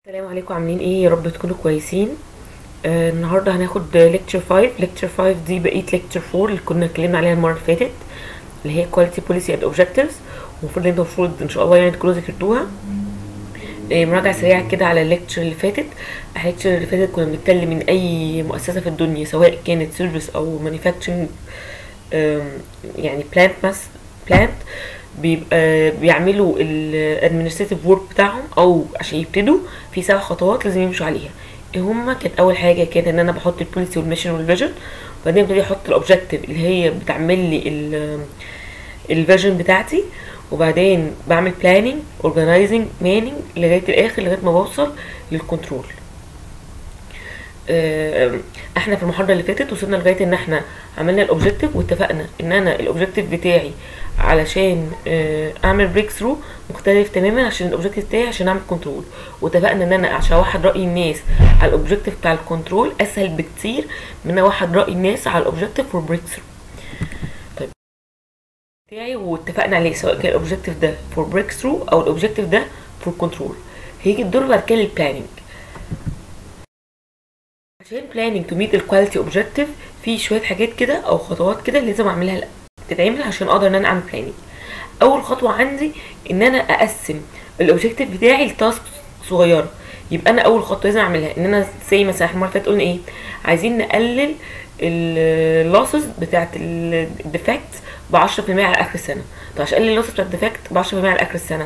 السلام عليكم عاملين ايه يا رب تكونوا كويسين آه النهارده هناخد ليكتشر 5 ليكتشر 5 دي بقيه ليكتشر 4 اللي كنا اتكلمنا عليها المره اللي فاتت اللي هي كواليتي بوليسي اند اوبجكتيفز المفروض انتوا المفروض ان شاء الله يعني تكونوا ذاكرتوها آه مراجعه سريعه كده على الليكتشر اللي فاتت الليكتشر اللي فاتت كنا بنتكلم من اي مؤسسه في الدنيا سواء كانت سيرفيس او مانيفاكتشرنج يعني بلانت ماس بلانت بيبقى بيعملوا الادمنستريتيف ورك بتاعهم او عشان يبتدوا في سبع خطوات لازم يمشوا عليها ايه هما كانت اول حاجه كانت ان انا بحط البوليسي والميشن والفيجن وبعدين ابتدي احط الاوبجكتيف اللي هي بتعمل لي الفيجن بتاعتي وبعدين بعمل بلاننج اورجانيزنج ماننج لغايه الاخر لغايه ما بوصل للكنترول احنا في المحاضره اللي فاتت وصلنا لغايه ان احنا عملنا الاوبجكتيف واتفقنا ان انا الاوبجكتيف بتاعي علشان اعمل بريك ثرو مختلف تماما عشان الاوبجكتيف بتاعي عشان اعمل كنترول واتفقنا ان انا عشان اوحد راي الناس على الاوبجكتيف بتاع الكنترول اسهل بكتير من اوحد راي الناس على الاوبجكتيف فور بريك ثرو طيب بتاعي واتفقنا عليه سواء كان الاوبجكتيف ده فور بريك ثرو او الاوبجكتيف ده فور كنترول هيجي الدور بعد كده للبلاننج عشان planning to meet الكواليتي اوبجكتيف في شويه حاجات كده او خطوات كده لازم اعملها تتعمل عشان اقدر ان انا اعمل planning اول خطوه عندي ان انا اقسم الاوبجكتيف بتاعي لتاسك صغيره يبقى انا اول خطوه لازم اعملها ان انا زي مثلا المره اللي فاتت قلنا ايه عايزين نقلل اللوسز بتاعت الديفكتس ب 10% على اخر السنه طب عشان اقلل اللوسز بتاعت الديفكت ب 10% على اخر السنه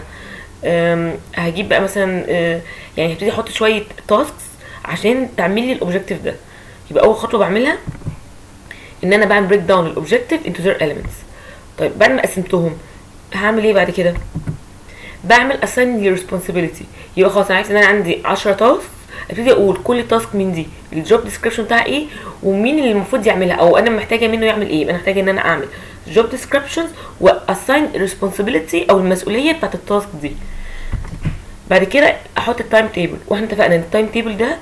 هجيب بقى مثلا يعني هبتدي احط شويه تاسكس عشان تعمل لي الاوبجكتيف ده يبقى اول خطوه بعملها ان انا بعمل بريك داون الاوبجكتيف انتو ذير اليمنتس طيب بعد ما قسمتهم هعمل ايه بعد كده بعمل اساين لي ريسبونسابيلتي يبقى خلاص انا عرفت ان انا عندي 10 تاسك ابتدي اقول كل تاسك من دي الجوب ديسكريبشن بتاعها ايه ومين اللي المفروض يعملها او انا محتاجه منه يعمل ايه انا محتاجه ان انا اعمل جوب ديسكريبشنز واساين ريسبونسابيلتي او المسؤوليه بتاعت التاسك دي بعد كده احط التايم تيبل واحنا اتفقنا ان التايم تيبل ده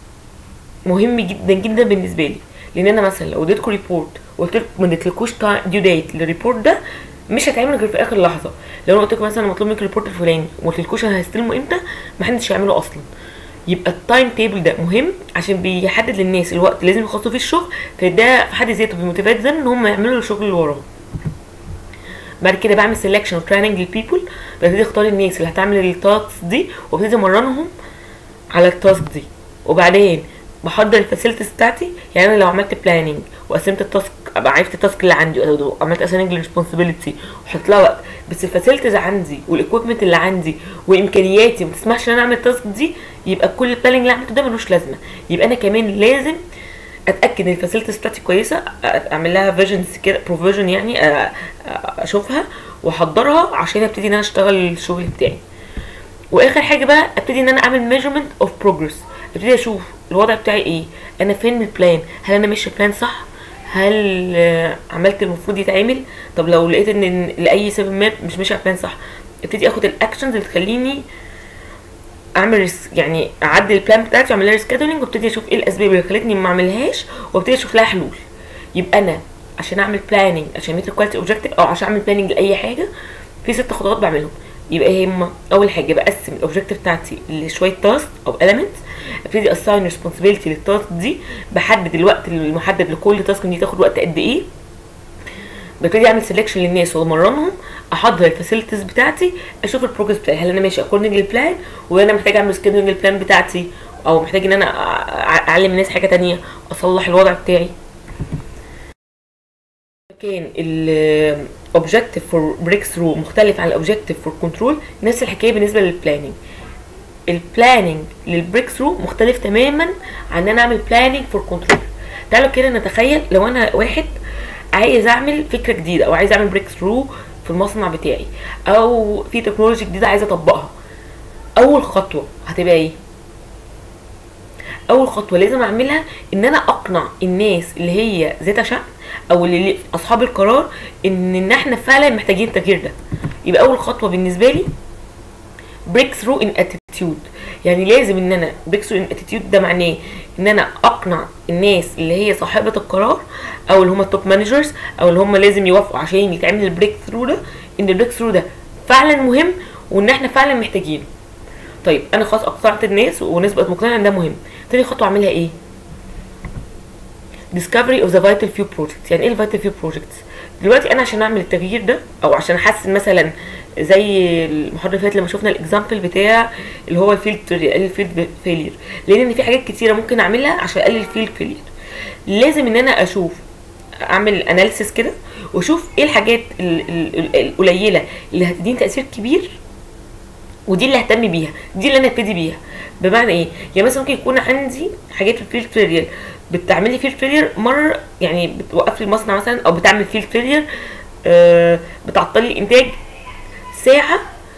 مهم جدا جدا بالنسبه لي لان انا مثلا لو اديتكم ريبورت وقلت لكم ما اديتلكوش ديو ديت للريبورت ده مش هتعمل غير في اخر لحظه لو انا قلت لكم مثلا مطلوب منك الريبورت الفلاني وما قلتلكوش انا هستلمه امتى ما حدش هيعمله اصلا يبقى التايم تيبل ده مهم عشان بيحدد للناس الوقت اللي لازم يخلصوا فيه الشغل فده في حد ذاته بيموتيفيت them ان هم يعملوا الشغل اللي وراهم بعد كده بعمل سelection وتريننج للبيبل ببتدي اختار الناس اللي هتعمل التاسك دي وابتدي امرنهم على التاسك دي وبعدين بحضر الفاسيلتيز بتاعتي يعني انا لو عملت بلاننج وقسمت التاسك ابقى عرفت التاسك اللي عندي وعملت اسايننج للريسبونسبيلتي وحطيت لها وقت بس الفاسيلتيز عندي والاكويبمنت اللي عندي وامكانياتي ما تسمحش ان انا اعمل التاسك دي يبقى كل البلاننج اللي عملته ده ملوش لازمه يبقى انا كمان لازم اتاكد ان الفاسيلتيز بتاعتي كويسه اعمل لها فيجنز كده بروفيجن يعني اشوفها واحضرها عشان ابتدي ان انا اشتغل الشغل بتاعي واخر حاجه بقى ابتدي ان انا اعمل ميجرمنت اوف بروجرس ابتدي اشوف الوضع بتاعي ايه انا فين من البلان هل انا ماشي بلان صح هل عملت المفروض يتعمل طب لو لقيت ان لاي سبب ما مش ماشي على بلان صح ابتدي اخد الاكشنز اللي تخليني اعمل يعني اعدل البلان بتاعتي واعمل لها ريسكادولينج وابتدي اشوف ايه الاسباب اللي خلتني ما اعملهاش وابتدي اشوف لها حلول يبقى انا عشان اعمل بلاننج عشان ميت الكواليتي اوبجكتيف او عشان اعمل بلاننج لاي حاجه في ست خطوات بعملهم يبقى هم اول حاجه بقسم الاوبجكتيف بتاعتي لشويه تاسك او اليمنتس ابتدي اساين ريسبونسبيلتي للتاسك دي بحدد الوقت المحدد لكل تاسك دي تاخد وقت قد ايه ببتدي اعمل سelection للناس وامرنهم احضر الفاسيلتيز بتاعتي اشوف البروجرس بتاعي هل انا ماشي اكوردنج للبلان ولا انا محتاج اعمل سكيدولينج للبلان بتاعتي او محتاج ان انا اعلم الناس حاجه تانية اصلح الوضع بتاعي كان الاوبجكتيف فور بريك ثرو مختلف عن الاوبجكتيف فور كنترول نفس الحكايه بالنسبه للبلاننج البلاننج للبريك ثرو مختلف تماما عن ان انا اعمل بلاننج فور كنترول تعالوا كده نتخيل لو انا واحد عايز اعمل فكره جديده او عايز اعمل بريك ثرو في المصنع بتاعي او في تكنولوجي جديده عايزه اطبقها اول خطوه هتبقى ايه اول خطوه لازم اعملها ان انا اقنع الناس اللي هي ذات شأن او اللي اصحاب القرار ان ان احنا فعلا محتاجين التغيير ده يبقى اول خطوه بالنسبه لي بريك ثرو ان اتيتيود يعني لازم ان انا بريك ثرو ان اتيتيود ده معناه ان انا اقنع الناس اللي هي صاحبه القرار او اللي هم التوب مانجرز او اللي هم لازم يوافقوا عشان يتعمل البريك ثرو ده ان البريك ثرو ده فعلا مهم وان احنا فعلا محتاجينه طيب انا خلاص اقنعت الناس والناس بقت مقتنعه ان ده مهم تاني خطوه اعملها ايه discovery of the vital few projects يعني ايه الفيتال few projects دلوقتي انا عشان اعمل التغيير ده او عشان احسن مثلا زي المحاضره اللي فاتت لما شفنا الاكزامبل بتاع اللي هو الفيلد الفيلد فيلير لان ان في حاجات كتيره ممكن اعملها عشان اقلل الفيلد فيلير لازم ان انا اشوف اعمل اناليسيس كده واشوف ايه الحاجات ال- ال- ال- القليله اللي هتديني تاثير كبير ودي اللي اهتم بيها دي اللي انا ابتدي بيها بمعنى ايه يعني مثلا ممكن يكون عندي حاجات في الفيلد فيلير بتعمل لي فيلد فيلير مره يعني بتوقف لي المصنع مثلا او بتعمل فيلد فيلير آه بتعطل لي الانتاج ساعه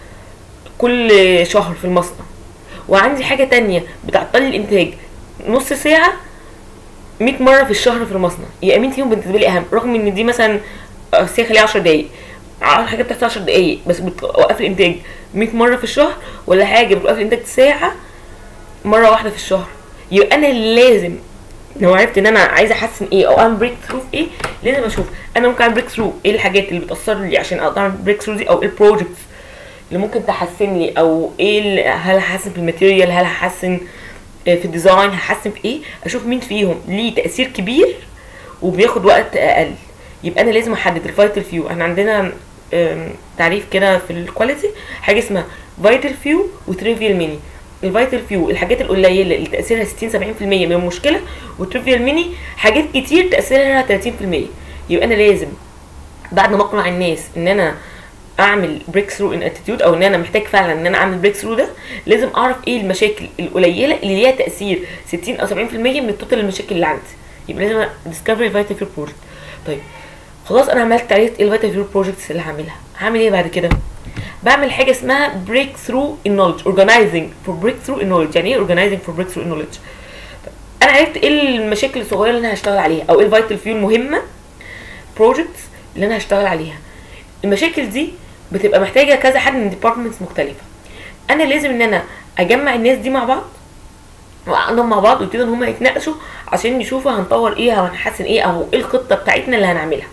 كل شهر في المصنع وعندي حاجه تانية بتعطل لي الانتاج نص ساعه 100 مره في الشهر في المصنع يبقى مين فيهم بالنسبه لي اهم رغم ان دي مثلا آه، ساعه خليها 10 دقايق ع- حاجه بتحصل 10 دقايق بس بتوقف الانتاج 100 مره في الشهر ولا حاجه بتوقف الانتاج ساعه مره واحده في الشهر يبقى انا لازم لو عرفت ان انا عايزه احسن ايه او اعمل بريك ثرو في ايه لازم اشوف انا ممكن اعمل بريك ثرو ايه الحاجات اللي بتاثر لي عشان اقدر اعمل بريك ثرو دي او ايه البروجكتس اللي ممكن تحسن لي او ايه اللي- هل هحسن في الماتيريال هل هحسن آه، في الديزاين هحسن في ايه اشوف مين فيهم ليه تاثير كبير وبياخد وقت اقل يبقى انا لازم احدد الفايتال فيو احنا عندنا آم، تعريف كده في الكواليتي حاجه اسمها فايتال فيو وتريفيال ميني الفايتال فيو الحاجات القليله اللي تاثيرها 60 70% من المشكله والتريفيال ميني حاجات كتير تاثيرها 30% يبقى انا لازم بعد ما اقنع الناس ان انا اعمل بريك ثرو ان اتيتيود او ان انا محتاج فعلا ان انا اعمل بريك ثرو ده لازم اعرف ايه المشاكل القليله اللي ليها تاثير 60 او 70% من التوتال المشاكل اللي عندي يبقى لازم ديسكفري فايتال فيو بروجكت طيب خلاص انا عملت عرفت ايه الفايتال فيو بروجكتس اللي هعملها هعمل ايه بعد كده بعمل حاجه اسمها بريك ثرو ان نولج اورجانيزنج فور بريك ثرو ان نولج يعني ايه اورجانيزنج فور بريك ثرو ان نولج انا عرفت ايه المشاكل الصغيره اللي انا هشتغل عليها او ايه الفايتال فيو المهمه بروجكتس اللي انا هشتغل عليها المشاكل دي بتبقى محتاجه كذا حد من ديبارتمنتس مختلفه انا لازم ان انا اجمع الناس دي مع بعض واقعدهم مع بعض ويبتدوا ان هم يتناقشوا عشان يشوفوا هنطور ايه او هنحسن ايه او ايه الخطه بتاعتنا اللي هنعملها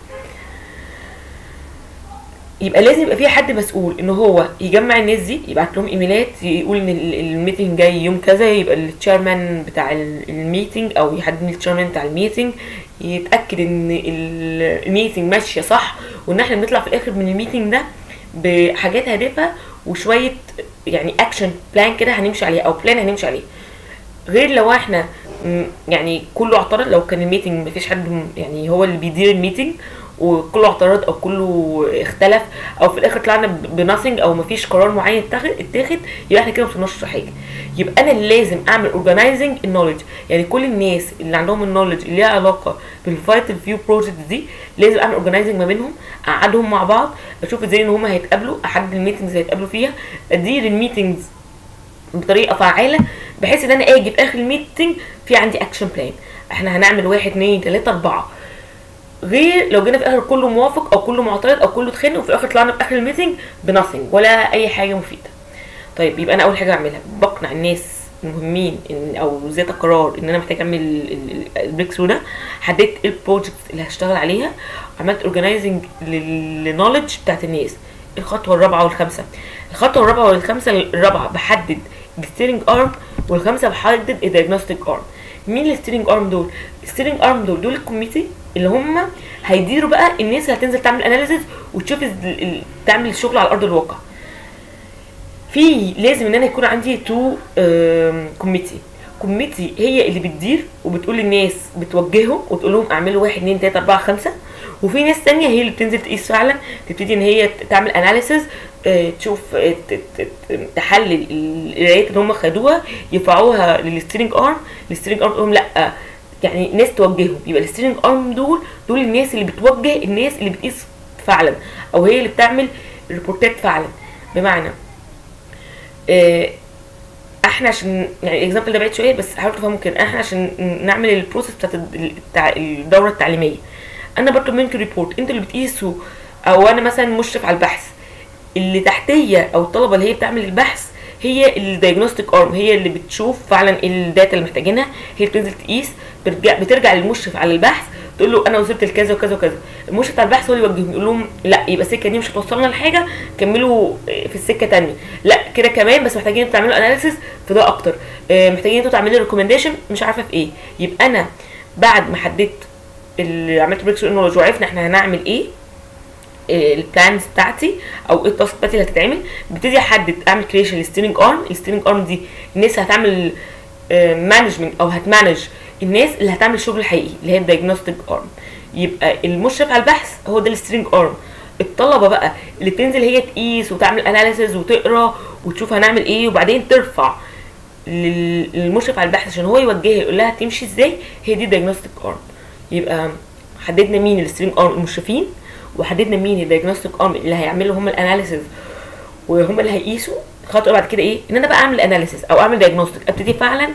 يبقى لازم يبقى في حد مسؤول ان هو يجمع الناس دي يبعت لهم ايميلات يقول ان ال- الميتنج جاي يوم كذا يبقى التشيرمان بتاع ال- الميتنج او يحدد من التشيرمان بتاع الميتنج يتاكد ان ال- الميتنج ماشيه صح وان احنا بنطلع في الاخر من الميتنج ده بحاجات هادفه وشويه يعني اكشن بلان كده هنمشي عليها او بلان هنمشي عليه غير لو احنا م، يعني كله اعترض لو كان الميتنج مفيش حد م- يعني هو اللي بيدير الميتنج وكله اعترض او كله اختلف او في الاخر طلعنا بناثينج او مفيش قرار معين اتاخد اتاخد يبقى احنا كده مش في حاجه يبقى انا اللي لازم اعمل اورجنايزنج النولج يعني كل الناس اللي عندهم النولج اللي ليها علاقه بالفايتال فيو بروجكت دي لازم اعمل اورجنايزنج ما بينهم اقعدهم مع بعض اشوف ازاي ان هم هيتقابلوا احدد الميتنجز اللي هيتقابلوا فيها ادير الميتنجز بطريقه فعاله بحيث ان انا اجي في اخر الميتنج في عندي اكشن بلان احنا هنعمل واحد اتنين تلاته اربعه غير لو جينا في الاخر كله موافق او كله معترض او كله اتخانق وفي الاخر طلعنا في اخر الميتنج بنثينج ولا اي حاجه مفيده طيب يبقى انا اول حاجه اعملها بقنع الناس المهمين إن او ذات القرار ان انا محتاج اعمل البريك ثرو ده حددت ايه البروجكت اللي هشتغل عليها عملت اورجنايزنج للنولج بتاعت الناس الخطوه الرابعه والخامسه الخطوه الرابعه والخامسه الرابعه بحدد الستيرنج ارم والخامسه بحدد الدايجنوستيك ارم مين الستيرنج ارم دول الستيرنج ارم دول دول الكوميتي اللي هم هيديروا بقى الناس اللي هتنزل تعمل اناليسيس وتشوف ال- ال- تعمل الشغل على ارض الواقع في لازم ان انا يكون عندي تو كوميتي كوميتي هي اللي بتدير وبتقول للناس بتوجههم وتقول لهم اعملوا واحد اتنين تلاته اربعه خمسه وفي ناس تانية هي اللي بتنزل تقيس فعلا تبتدي ان هي ت- تعمل اناليسز تشوف آه، ت- ت- ت- تحلل القرايات اللي هم خدوها يرفعوها للستيرنج ارم الستيرنج ارم تقول لهم لا يعني ناس توجههم يبقى الستيرنج ارم دول دول الناس اللي بتوجه الناس اللي بتقيس فعلا او هي اللي بتعمل ريبورتات فعلا بمعنى آه، احنا عشان يعني الاكزامبل ده بعيد شويه بس حاولت تفهموا كده احنا عشان نعمل البروسيس بتاعت ال- التع- الدوره التعليميه انا بطلب منكم ريبورت انتوا اللي بتقيسوا او انا مثلا مشرف على البحث اللي تحتيه او الطلبه اللي هي بتعمل البحث هي الدايجنوستيك ارم هي اللي بتشوف فعلا الداتا اللي محتاجينها هي اللي بتنزل تقيس بترجع, بترجع للمشرف على البحث تقول له انا وصلت لكذا وكذا وكذا المرشد بتاع البحث هو اللي يوجههم يقول لهم لا يبقى السكه دي مش هتوصلنا لحاجه كملوا في السكه تانية لا كده كمان بس محتاجين انتوا تعملوا اناليسيس في ده اكتر آه، محتاجين انتوا تعملوا ريكومنديشن مش عارفه في ايه يبقى انا بعد ما حددت اللي عملت بريك ثرو نولج وعرفنا احنا هنعمل ايه البلانز بتاعتي او ايه التاسك بتاعتي اللي هتتعمل ببتدي احدد اعمل كريشن للستيرنج ارم الستيرنج ارم دي الناس هتعمل مانجمنت او هتمانج الناس اللي هتعمل الشغل الحقيقي اللي هي الدايجنوستيك ارم يبقى المشرف على البحث هو ده الستيرنج ارم الطلبه بقى اللي بتنزل هي تقيس وتعمل اناليسز وتقرا وتشوف هنعمل ايه وبعدين ترفع لل- للمشرف على البحث عشان هو يوجهها يقول لها تمشي ازاي هي دي دايجنوستيك ارم يبقى حددنا مين السترينج ارم المشرفين وحددنا مين الدايجنوستيك ارم اللي هيعملوا هم الاناليسز وهم اللي هيقيسوا خاطر بعد كده ايه ان انا بقى اعمل اناليسز او اعمل دايجنوستيك ابتدي فعلا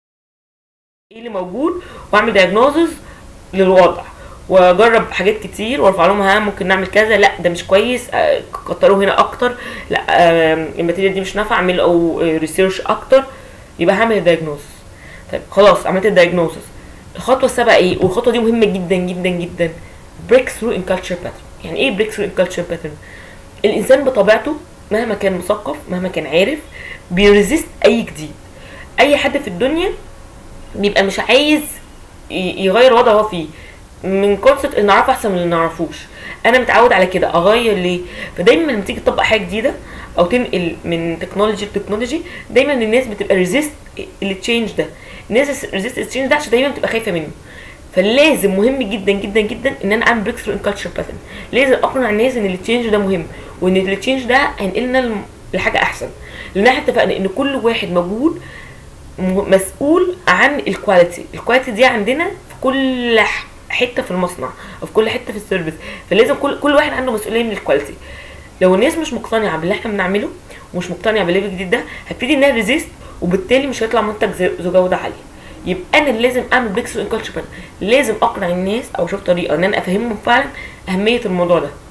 ايه اللي موجود واعمل دايجنوزز للوضع واجرب حاجات كتير وارفع لهم ها ممكن نعمل كذا لا ده مش كويس آه، كتروه هنا اكتر لا آه، الماتيريال دي مش نافعه اعمل او ريسيرش اكتر يبقى هعمل الدايجنوز طيب خلاص عملت الدايجنوزس الخطوه السابعه ايه والخطوه دي مهمه جدا جدا جدا بريك ثرو ان كلتشر باترن يعني ايه بريك ثرو ان كلتشر باترن الانسان بطبيعته مهما كان مثقف مهما كان عارف بيريزيست اي جديد اي حد في الدنيا بيبقى مش عايز ي- يغير الوضع هو فيه من كونسبت ان نعرفه احسن من اللي نعرفوش انا متعود على كده اغير ليه فدايما لما تيجي تطبق حاجه جديده او تنقل من تكنولوجي لتكنولوجي دايما الناس بتبقى ريزيست التشينج ده الناس ريزيست التشينج ده عشان دايما بتبقى خايفه منه فلازم مهم جدا جدا جدا ان انا اعمل بريك ثرو ان كلتشر باترن لازم اقنع الناس ان التشينج ده مهم وان التشينج ده هينقلنا لم- لحاجه احسن لان احنا اتفقنا ان كل واحد موجود م- مسؤول عن الكواليتي الكواليتي دي عندنا في كل ح- حته في المصنع او في كل حته في السيرفيس فلازم كل كل واحد عنده مسؤوليه من الكواليتي لو الناس مش مقتنعه باللي احنا بنعمله ومش مقتنعه بالليفل الجديد ده هبتدي انها ريزيست وبالتالي مش هيطلع منتج ذو ذو جوده عاليه يبقى انا اللي لازم اعمل بريك ثرو ان كلتشر لازم اقنع الناس او اشوف طريقه ان انا افهمهم فعلا اهميه الموضوع ده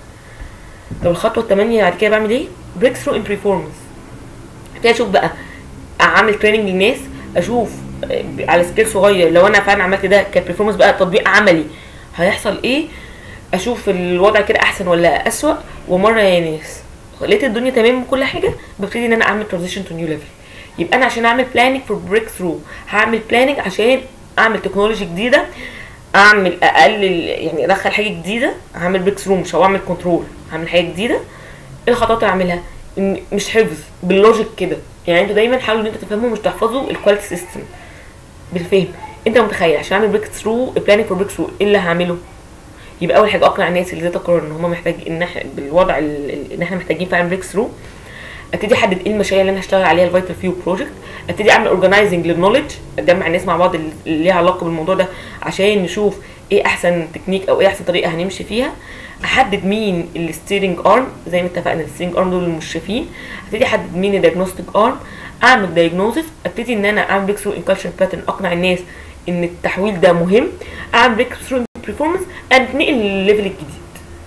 طب الخطوه الثمانيه بعد كده بعمل ايه بريك ثرو ان بريفورمانس ابتدي اشوف بقى اعمل تريننج للناس اشوف آه، على سكيل صغير لو انا فعلا عملت ده كبرفورمانس بقى تطبيق عملي هيحصل ايه اشوف الوضع كده احسن ولا اسوأ ومره يا ناس لقيت الدنيا تمام وكل حاجه ببتدي ان انا اعمل ترانزيشن تو نيو ليفل يبقى انا عشان اعمل بلاننج فور بريك ثرو هعمل بلاننج عشان اعمل تكنولوجي جديده اعمل اقلل يعني ادخل حاجه جديده هعمل بريك ثرو مش هعمل كنترول هعمل حاجه جديده ايه الخطوات اللي اعملها إن- مش حفظ باللوجيك كده يعني انتوا دايما حاولوا ان انتوا تفهموا مش تحفظوا الكواليتي سيستم بالفهم انت متخيل عشان اعمل بريك ثرو بلاننج فور بريك ثرو ايه اللي هعمله يبقى اول حاجه اقنع الناس اللي ذات القرار ان هم محتاج ان احنا بالوضع ال- ال- ان احنا محتاجين فعلا بريك ثرو ابتدي احدد ايه المشاريع اللي انا هشتغل عليها الفيتال فيو بروجكت ابتدي اعمل اورجنايزنج للنولج اجمع الناس مع بعض اللي ليها علاقه بالموضوع ده عشان نشوف ايه احسن تكنيك او ايه احسن طريقه هنمشي فيها احدد مين الستيرنج ارم زي ما اتفقنا الستيرنج ارم دول المشرفين ابتدي احدد مين الدايجنوستيك ارم اعمل دايجنوزس ابتدي ان انا اعمل بريك ثرو ان كلتشر باترن اقنع الناس ان التحويل ده مهم اعمل بريك ثرو برفورمانس انتقل للليفل الجديد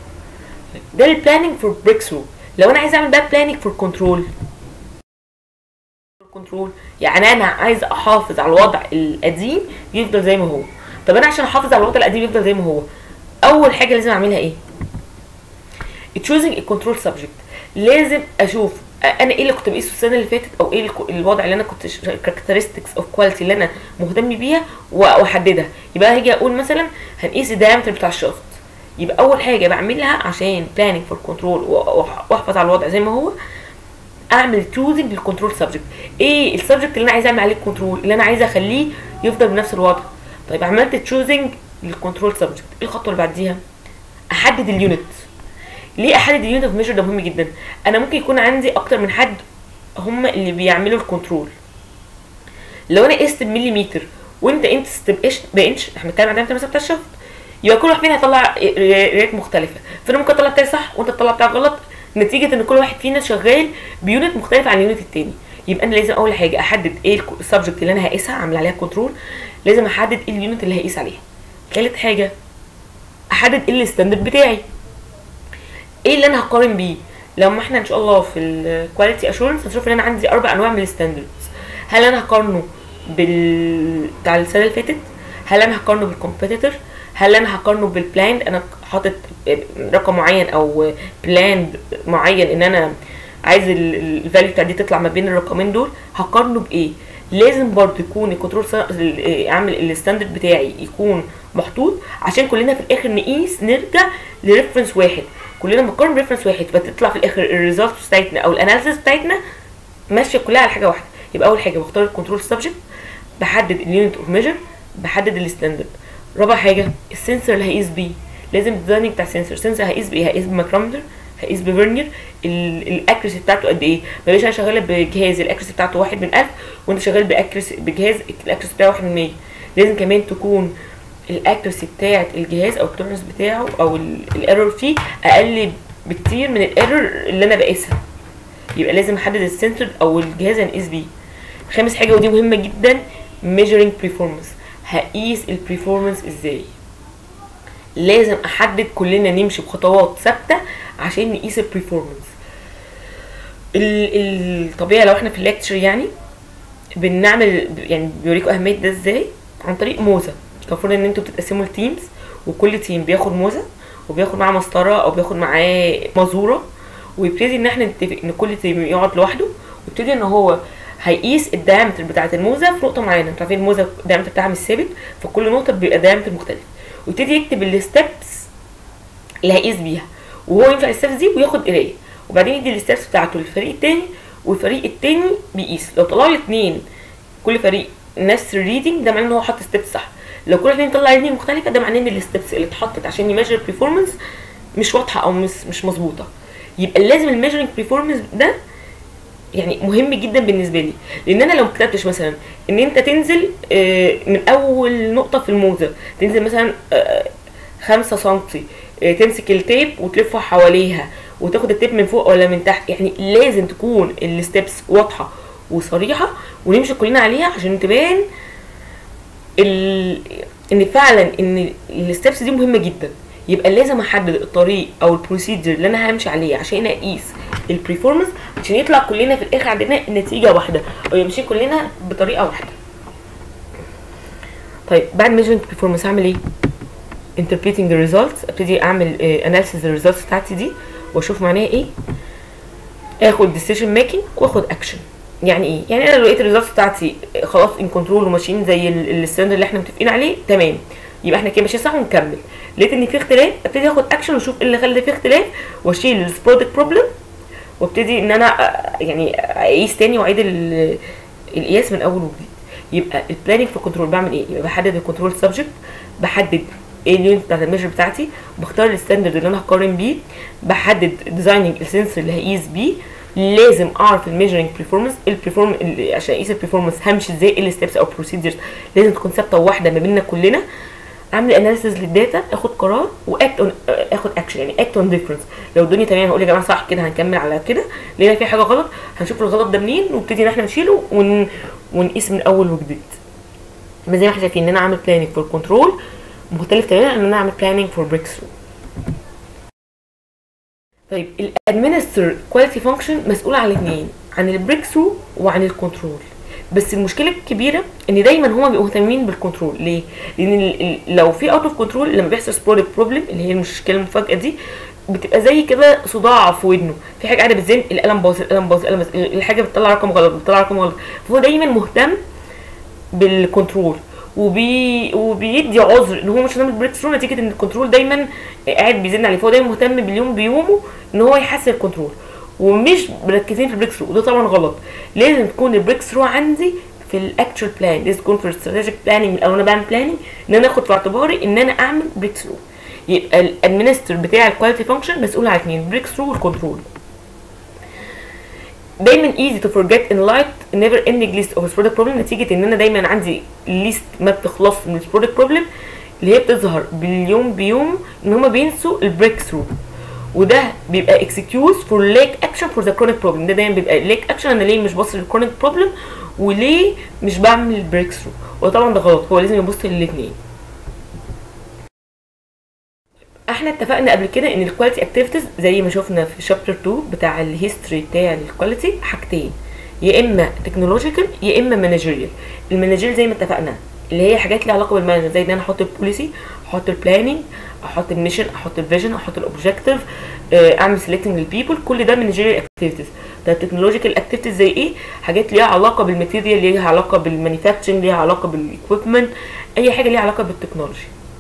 ده البلاننج فور بريك ثرو لو انا عايز اعمل بقى بلاننج فور كنترول كنترول يعني انا عايز احافظ على الوضع القديم يفضل زي ما هو طب انا عشان احافظ على الوضع القديم يفضل زي ما هو اول حاجه لازم اعملها ايه choosing a control subject لازم اشوف انا ايه اللي كنت بقيسه السنه اللي فاتت او ايه الك- الوضع اللي انا كنت characteristics اوف كواليتي اللي انا مهتم بيها و- واحددها يبقى هاجي اقول مثلا هنقيس الدايمتر بتاع الشافت يبقى اول حاجه بعملها عشان planning for control و- وأح- واحفظ على الوضع زي ما هو اعمل تشوزنج للكنترول سبجكت ايه السبجكت اللي انا عايزه اعمل عليه الكنترول اللي انا عايزه اخليه يفضل بنفس الوضع طيب عملت تشوزنج للكنترول سبجكت ايه الخطوه اللي بعديها احدد اليونت ليه احدد اليونت اوف ميجر ده مهم جدا انا ممكن يكون عندي اكتر من حد هم اللي بيعملوا الكنترول لو انا قست بمليمتر وانت قست بإنش بانش احنا بنتكلم عن الدايمتر مثلا بتاع الشفط يبقى كل واحد فينا هيطلع ريت مختلفه فانا ممكن اطلع بتاعي صح وانت تطلع بتاعك غلط نتيجه ان كل واحد فينا شغال بيونت مختلف عن اليونت التاني يبقى انا لازم اول حاجه احدد ايه السبجكت اللي انا هقيسها اعمل عليها كنترول لازم احدد ايه اليونت اللي هقيس عليها ثالث حاجه احدد ايه الستاندرد بتاعي ايه اللي انا هقارن بيه لما احنا ان شاء الله في الكواليتي اشورنس هنشوف ان انا عندي اربع انواع من الستاندردز هل انا هقارنه بال بتاع السنه اللي فاتت هل انا هقارنه بالكومبيتيتور هل انا هقارنه بالبلاند انا حاطط رقم معين او بلاند معين ان انا عايز الفاليو بتاع دي تطلع ما بين الرقمين دول هقارنه بايه لازم برضه يكون الكنترول اعمل الستاندرد بتاعي يكون محطوط عشان كلنا في الاخر نقيس نرجع لريفرنس واحد كلنا بنقارن بريفرنس واحد فتطلع في الاخر الريزلتس بتاعتنا او الاناليسيس بتاعتنا ماشيه كلها على حاجه واحده يبقى اول حاجه بختار الكنترول سبجكت بحدد اليونت اوف ميجر بحدد الستاندرد رابع حاجه السنسور اللي هقيس بيه لازم الديزايننج بتاع السنسور السنسور هقيس بايه هقيس بماكرومتر هقيس بفيرنير الاكريسي بتاعته قد ايه بلاش انا شغاله بجهاز الاكريسي بتاعته واحد من 1000 وانت شغال باكريسي بجهاز الاكريسي بتاعه واحد من 100 لازم كمان تكون الاكريسي بتاعه الجهاز او التولرنس بتاعه او الايرور فيه اقل بكتير من الايرور اللي انا بقيسها يبقى لازم احدد السنسور او الجهاز اللي هنقيس بيه خامس حاجه ودي مهمه جدا measuring performance هقيس البرفورمانس ازاي لازم احدد كلنا نمشي بخطوات ثابته عشان نقيس البرفورمانس الطبيعي لو احنا في الليكتشر يعني بنعمل يعني بيوريكم اهميه ده ازاي عن طريق موزه المفروض ان انتوا بتتقسموا لتيمز وكل تيم بياخد موزه وبياخد معاه مسطره او بياخد معاه مزوره ويبتدي ان احنا نتفق ان كل تيم يقعد لوحده ويبتدي ان هو هيقيس الدايمتر بتاعه الموزه في نقطه معينه انتوا عارفين الموزه الدايمتر بتاعها مش ثابت فكل نقطه بيبقى دايمتر مختلف ويبتدي يكتب الستبس اللي هيقيس بيها وهو ينفع الستبس دي وياخد قرايه وبعدين يدي الستبس بتاعته للفريق التاني والفريق التاني بيقيس لو طلعوا الاثنين كل فريق نفس الريدنج ده معناه ان هو حط ستبس صح لو كل اتنين طلع ريدنج مختلفه ده معناه ان الستبس اللي اتحطت عشان يميجر البرفورمانس مش واضحه او مش مش مظبوطه يبقى لازم الميجرنج برفورمانس ده يعني مهم جدا بالنسبه لي لان انا لو ما كتبتش مثلا ان انت تنزل من اول نقطه في الموزه تنزل مثلا 5 سم تمسك التيب وتلفه حواليها وتاخد التيب من فوق ولا من تحت يعني لازم تكون الستبس واضحه وصريحه ونمشي كلنا عليها عشان تبان ان فعلا ان الستبس دي مهمه جدا يبقى لازم احدد الطريق او البروسيجر اللي انا همشي عليه عشان اقيس البرفورمانس عشان يطلع كلنا في الاخر عندنا نتيجه واحده او يمشي كلنا بطريقه واحده طيب بعد ميجرنج performance هعمل ايه interpreting the results ابتدي اعمل analysis الريزلتس بتاعتي دي واشوف معناها ايه اخد decision making واخد action يعني ايه يعني انا لو لقيت الريزلتس بتاعتي خلاص ان كنترول وماشيين زي الستاندرد اللي احنا متفقين عليه تمام يبقى احنا كده ماشيين صح ونكمل لقيت ان في اختلاف ابتدي اخد اكشن واشوف ايه اللي خلى في اختلاف واشيل البرودكت بروبلم وابتدي ان انا يعني اقيس تاني واعيد القياس من اول وجديد يبقى البلاننج في الكنترول بعمل ايه يبقى بحدد الكنترول سبجكت بحدد ايه اليونت بتاعت الميجر بتاعتي بختار الستاندرد اللي انا هقارن بيه بحدد ديزايننج السنسور اللي هقيس بيه لازم اعرف الميجرنج برفورمانس البرفورمانس عشان اقيس البرفورمانس همشي ازاي ايه الستبس او بروسيدرز لازم تكون ثابته وواحده ما بيننا كلنا اعمل اناليسيز للداتا اخد قرار واكت اون اخد اكشن يعني اكت اون ديفرنس لو الدنيا تمام هقول يا جماعه صح كده هنكمل على كده لقينا في حاجه غلط هنشوف الغلط ده منين ونبتدي ان احنا نشيله ون... ونقيس من اول وجديد زي ما احنا شايفين ان انا اعمل بلاننج فور كنترول مختلف تماما عن ان انا اعمل بلاننج فور بريك ثرو طيب الادمنستر كواليتي فانكشن مسؤول عن الاثنين عن البريك ثرو وعن الكنترول بس المشكله الكبيره ان دايما هما بيبقوا مهتمين بالكنترول ليه لان لو في اوت اوف كنترول لما بيحصل سبوريك بروبلم اللي هي المشكله المفاجاه دي بتبقى زي كده صداع في ودنه في حاجه قاعده بتزن القلم باظ القلم باظ القلم باظ الحاجه بتطلع رقم غلط بتطلع رقم غلط فهو دايما مهتم بالكنترول وبي وبيدي عذر ان هو مش هنعمل بريك ثرو نتيجه ان الكنترول دايما قاعد بيزن عليه فهو دايما مهتم باليوم بيومه ان هو يحسن الكنترول ومش مركزين في البريك ثرو وده طبعا غلط لازم تكون البريك ثرو عندي في الاكتشوال بلان لازم تكون في الاستراتيجيك بلاننج او انا بعمل بلاننج ان انا اخد في اعتباري ان انا اعمل بريك ثرو يبقى الادمنستر بتاع الكواليتي فانكشن مسؤول عن اثنين بريك ثرو والكنترول دايما easy to forget in light never ending list of product problem نتيجة ان انا دايما عندي ليست ما بتخلص من البرودكت بروبلم اللي هي بتظهر باليوم بيوم ان هما بينسوا البريك ثرو وده بيبقى excuse for lack action for the chronic problem ده دايما بيبقى lack action انا ليه مش بص للكرونيك بروبلم وليه مش بعمل البريك ثرو وطبعا ده غلط هو لازم يبص للاثنين احنا اتفقنا قبل كده ان الكواليتي اكتيفيتيز زي ما شفنا في شابتر 2 بتاع الهيستوري بتاع الكواليتي حاجتين يا اما تكنولوجيكال يا اما مانجيريال المانجيريال زي ما اتفقنا اللي هي حاجات ليها علاقه بالمانجمنت زي ان انا احط البوليسي احط البلاننج احط الميشن احط الفيجن احط الاوبجيكتيف اعمل سيلكتنج للبيبل كل ده مانجيريال اكتيفيتيز ده التكنولوجيكال اكتيفيتيز زي ايه حاجات ليها علاقه بالماتيريال ليها علاقه بالمانيفاكتشرنج ليها علاقه بالاكويبمنت اي حاجه ليها علاقه بالتكنولوجي